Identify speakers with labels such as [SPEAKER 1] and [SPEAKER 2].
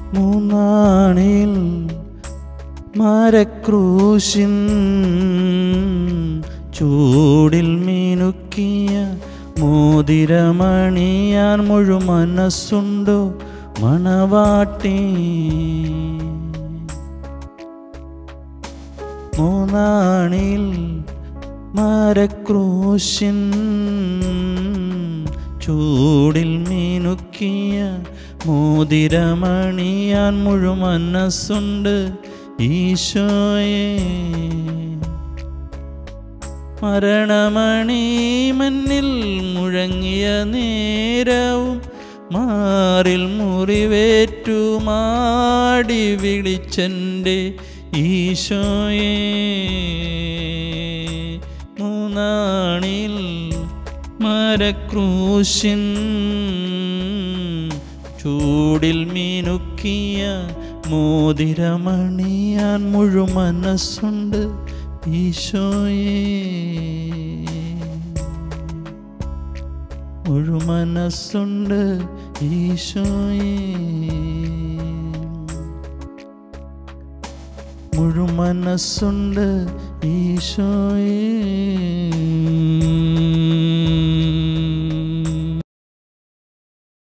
[SPEAKER 1] മൂന്നാണിൽ മരക്രൂശിൻ ചൂടിൽ മീനുക്കിയ മോതിരമണിയാൻ മുഴു മനസ്സുണ്ടോ മണവാട്ടി മൂന്നാണിൽ മരക്രൂശിൻ ചൂടിൽ മീനുക്കിയ മോതിരമണിയാൻ മുഴു മനസ്സുണ്ട് ഈശോയെ മരണമണി മണ്ണിൽ മുഴങ്ങിയ നേരവും മാറിൽ മുറിവേറ്റു മാടി വിളിച്ചെൻ്റെ ഈശോയെ മൂന്നാണിൽ മരക്രൂശിൻ ചൂടിൽ മീനുക്കിയ മോതിരമണിയാൻ മുഴു മനസ്സുണ്ട് ഈശോയെ മുഴു മനസ്സുണ്ട് ഈശോയെ മുഴു മനസ്സുണ്ട് ഈശോയെ